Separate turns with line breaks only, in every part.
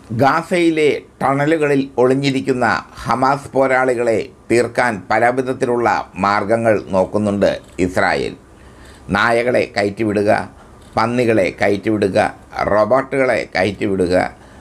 ഗാസയിലെ ടണലുകളിൽ ഒളിഞ്ഞിരിക്കുന്ന ഹമാസ് പോരാളികളെ തീർക്കാൻ പലവിധത്തിലുള്ള മാർഗങ്ങൾ നോക്കുന്നുണ്ട് ഇസ്രായേൽ നായകളെ കയറ്റിവിടുക പന്നികളെ കയറ്റിവിടുക റോബോട്ടുകളെ കയറ്റിവിടുക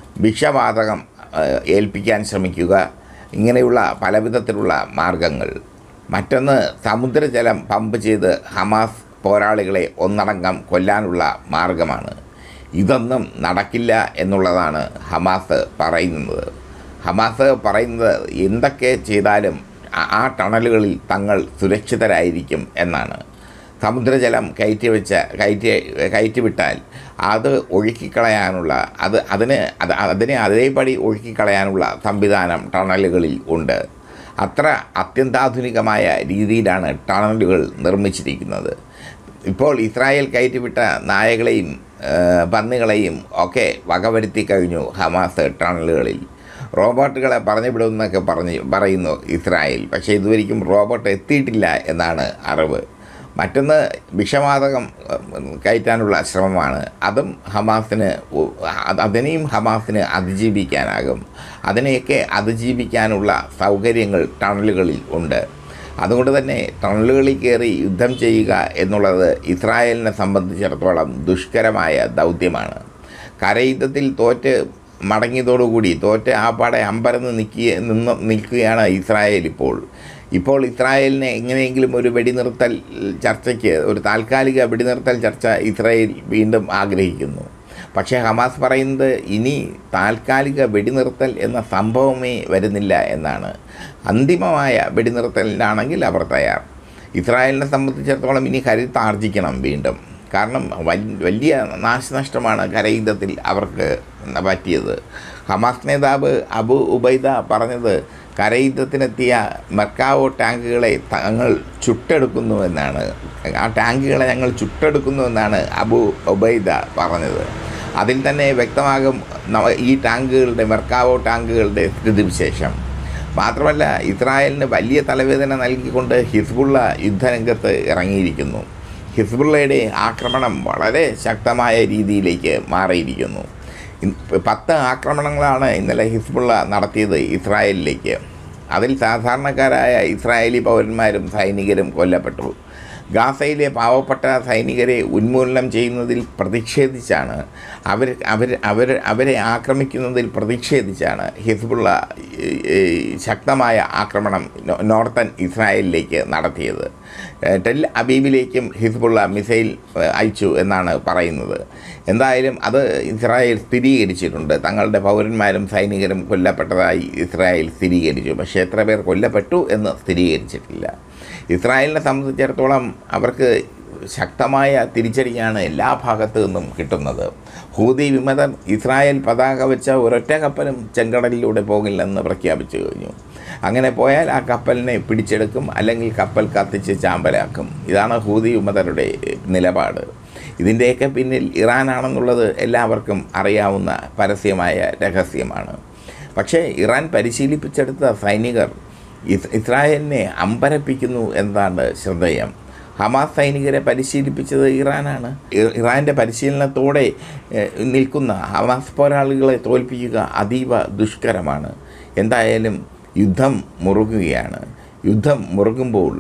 വിഷവാതകം ഏഹ്, ഏൽപ്പിക്കാൻ ശ്രമിക്കുക ഇങ്ങനെയുള്ള പലവിധത്തിലുള്ള മാർഗങ്ങൾ മറ്റൊന്ന് സമുദ്രജലം പമ്പ് ചെയ്ത് ഹമാസ് പോരാളികളെ ഒന്നടങ്കം കൊല്ലാനുള്ള മാർഗമാണ് ഇതൊന്നും നടക്കില്ല എന്നുള്ളതാണ് ഹമാസ് പറയുന്നത് ഹമാസ് പറയുന്നത് എന്തൊക്കെ ചെയ്താലും ആ- ആ ടണലുകളിൽ തങ്ങൾ സുരക്ഷിതരായിരിക്കും എന്നാണ് സമുദ്രജലം കയറ്റി വെച്ച കയറ്റി കയറ്റിവിട്ടാൽ അത് ഒഴുക്കിക്കളയാനുള്ള അത് അതിന് അത് അതിനെ അതേപടി ഒഴുക്കിക്കളയാനുള്ള സംവിധാനം ടണലുകളിൽ ഉണ്ട് അത്ര അത്യന്താധുനികമായ രീതിയിലാണ് ടണലുകൾ നിർമ്മിച്ചിരിക്കുന്നത് ഇപ്പോൾ ഇസ്രായേൽ കയറ്റിവിട്ട നായകളെയും ആ, പന്നികളെയും ഒക്കെ വകവരുത്തി കഴിഞ്ഞു ഹമാസ് ടണലുകളിൽ റോബോട്ടുകളെ പറഞ്ഞു വിടുമെന്നൊക്കെ പറഞ്ഞ് പറയുന്നു ഇസ്രായേൽ പക്ഷേ ഇതുവരെയും റോബോട്ട് എത്തിയിട്ടില്ല എന്നാണ് അറിവ് മറ്റൊന്ന് വിഷവാതകം ഉം, കയറ്റാനുള്ള ശ്രമമാണ് അതും ഹമാസിന് ഉ- അത് അതിനെയും ഹമാസിന് അതിജീവിക്കാനാകും അതിനെയൊക്കെ അതിജീവിക്കാനുള്ള സൗകര്യങ്ങൾ ടണലുകളിൽ ഉണ്ട് അതുകൊണ്ട് തന്നെ ടണലുകളിൽ കയറി യുദ്ധം ചെയ്യുക എന്നുള്ളത് ഇസ്രായേലിനെ സംബന്ധിച്ചിടത്തോളം ദുഷ്കരമായ ദൗത്യമാണ് കരയുദ്ധത്തിൽ തോറ്റ് മടങ്ങിയതോടുകൂടി തോറ്റ് ആ പാടെ അമ്പരന്ന് നിൽക്കുക നിന്ന് നിൽക്കുകയാണ് ഇസ്രായേൽ ഇപ്പോൾ ഇപ്പോൾ ഇസ്രായേലിനെ എങ്ങനെയെങ്കിലും ഒരു വെടിനിർത്തൽ ചർച്ചയ്ക്ക് ഒരു താൽക്കാലിക വെടിനിർത്തൽ ചർച്ച ഇസ്രായേൽ വീണ്ടും ആഗ്രഹിക്കുന്നു പക്ഷേ ഹമാസ് പറയുന്നത് ഇനി താൽക്കാലിക വെടിനിർത്തൽ എന്ന സംഭവമേ വരുന്നില്ല എന്നാണ് അന്തിമമായ വെടിനിർത്തലിനാണെങ്കിൽ അവർ തയ്യാർ ഇസ്രായേലിനെ സംബന്ധിച്ചിടത്തോളം ഇനി കരുത്താർജിക്കണം വീണ്ടും കാരണം വൽ- വലിയ നാശനഷ്ടമാണ് കരയുദ്ധത്തിൽ അവർക്ക് പറ്റിയത് ഹമാസ് നേതാവ് അബു ഉബൈദ പറഞ്ഞത് കരയുദ്ധത്തിനെത്തിയ മെർക്കാവോ ടാങ്കുകളെ തങ്ങൾ ചുട്ടെടുക്കുന്നുവെന്നാണ് ആ ടാങ്കുകളെ ഞങ്ങൾ ചുട്ടെടുക്കുന്നുവെന്നാണ് അബു ഉബൈദ പറഞ്ഞത് അതിൽ തന്നെ വ്യക്തമാകും നവ- ഈ ടാങ്കുകളുടെ മെർക്കാവോ ടാങ്കുകളുടെ സ്ഥിതിവിശേഷം മാത്രമല്ല ഇസ്രായേലിന് വലിയ തലവേദന നൽകിക്കൊണ്ട് ഹിസ്ബുള്ള യുദ്ധരംഗത്ത് ഇറങ്ങിയിരിക്കുന്നു ഹിസ്ബുള്ളയുടെ ആക്രമണം വളരെ ശക്തമായ രീതിയിലേക്ക് മാറിയിരിക്കുന്നു ഇൻ- പത്ത് ആക്രമണങ്ങളാണ് ഇന്നലെ ഹിസ്ബുള്ള നടത്തിയത് ഇസ്രായേലിലേക്ക് അതിൽ സാധാരണക്കാരായ ഇസ്രായേലി പൗരന്മാരും സൈനികരും കൊല്ലപ്പെട്ടു ഗാസയിലെ പാവപ്പെട്ട സൈനികരെ ഉന്മൂലനം ചെയ്യുന്നതിൽ പ്രതിഷേധിച്ചാണ് അവർ അവർ അവർ അവരെ ആക്രമിക്കുന്നതിൽ പ്രതിഷേധിച്ചാണ് ഹിസ്ബുള്ള ഈ, ഈ, ശക്തമായ ആക്രമണം നോ- നോർത്തൻ ഇസ്രായേലിലേക്ക് നടത്തിയത് ഏഹ് ടെൽ അബീബിലേക്കും ഹിസ്ബുള്ള മിസൈൽ ഏഹ് അയച്ചു എന്നാണ് പറയുന്നത് എന്തായാലും അത് ഇസ്രായേൽ സ്ഥിരീകരിച്ചിട്ടുണ്ട് തങ്ങളുടെ പൗരന്മാരും സൈനികരും കൊല്ലപ്പെട്ടതായി ഇസ്രായേൽ സ്ഥിരീകരിച്ചു പക്ഷേ എത്ര പേർ കൊല്ലപ്പെട്ടു എന്ന് സ്ഥിരീകരിച്ചിട്ടില്ല ഇസ്രായേലിനെ സംബന്ധിച്ചിടത്തോളം അവർക്ക് ശക്തമായ തിരിച്ചടിയാണ് എല്ലാ ഭാഗത്തു നിന്നും കിട്ടുന്നത് ഹൂതി വിമതർ ഇസ്രായേൽ പതാക വെച്ച ഒരൊറ്റ കപ്പലും ചെങ്കടലിലൂടെ പോകില്ലെന്ന് പ്രഖ്യാപിച്ചു കഴിഞ്ഞു അങ്ങനെ പോയാൽ ആ കപ്പലിനെ പിടിച്ചെടുക്കും അല്ലെങ്കിൽ കപ്പൽ കത്തിച്ച് ചാമ്പലാക്കും ഇതാണ് ഹൂതി വിമതരുടെ നിലപാട് ഇതിൻ്റെയൊക്കെ പിന്നിൽ ഇറാനാണെന്നുള്ളത് എല്ലാവർക്കും അറിയാവുന്ന പരസ്യമായ രഹസ്യമാണ് പക്ഷേ ഇറാൻ പരിശീലിപ്പിച്ചെടുത്ത സൈനികർ ഇസ് ഇസ്രായേലിനെ അമ്പരപ്പിക്കുന്നു എന്നതാണ് ശ്രദ്ധേയം ഹമാസ് സൈനികരെ പരിശീലിപ്പിച്ചത് ഇറാനാണ് ഇ- ഇറാൻ്റെ പരിശീലനത്തോടെ ഏഹ്, നിൽക്കുന്ന ഹമാസ് പോരാളികളെ തോൽപ്പിക്കുക അതീവ ദുഷ്കരമാണ് എന്തായാലും യുദ്ധം മുറുകുകയാണ് യുദ്ധം മുറുകുമ്പോൾ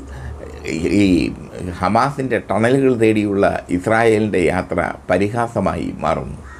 ഈ- ഈ ഹമാസിൻ്റെ ടണലുകൾ തേടിയുള്ള ഇസ്രായേലിൻ്റെ യാത്ര പരിഹാസമായി മാറുന്നു